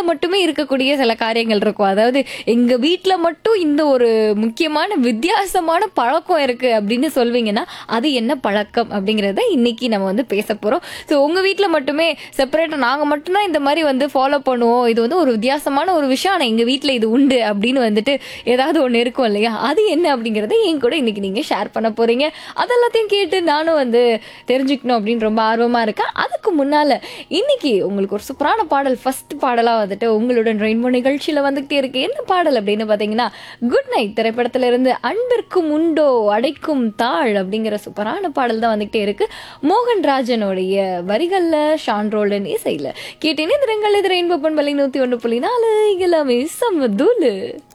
மட்டுமே இருக்கக்கூடிய சில காரியங்கள் இருக்கும் அதாவது எங்க வீட்ல மட்டும் இந்த ஒரு முக்கியமான வித்தியாசமான பழக்கம் இருக்கு அப்படின்னு சொல்வீங்கன்னா அது என்ன பழக்கம் அப்படிங்கறத இன்னைக்கு நம்ம வந்து பேச போறோம் ஸோ உங்க வீட்ல மட்டுமே செப்பரேட்டா நாங்க மட்டும்தான் இந்த மாதிரி வந்து ஃபாலோ பண்ணுவோம் இது வந்து ஒரு வித்தியாசமான ஒரு விஷயம் ஆனா எங்க வீட்ல இது உண்டு அப்படின்னு வந்துட்டு ஏதாவது ஒண்ணு இருக்கும் இல்லையா அது என்ன அப்படிங்கறத என் கூட இன்னைக்கு நீங்க ஷேர் பண்ண போறீங்க அதெல்லாத்தையும் கேட்டு நானும் வந்து தெரிஞ்சுக்கணும் அப்படின்னு ரொம்ப ஆர்வமா இருக்கேன் அதுக்கு முன்னால இன்னைக்கு உங்களுக்கு ஒரு சூப்பரான பாடல் ஃபர்ஸ்ட் பாடலா வந்துட்டு உங்களுடன் ரெயின்போ நிகழ்ச்சியில வந்துகிட்டே இருக்கு என்ன பாடல் அப்படின்னு பாத்தீங்கன்னா குட் நைட் திரைப்படத்துல இருந்து அன்பிற்கும் உண்டோ அடைக்கும் தாழ் அப்படிங்கிற சூப்பரான பாடல் தான் வந்துகிட்டே இருக்கு மோகன் ராஜனுடைய வரிகள்ல ஷான் ரோல்டன் இசையில கேட்டேனே திரங்கள் இது ரெயின்போ பண்பலை நூத்தி ஒன்று புள்ளி நாலு எல்லாமே சமதூலு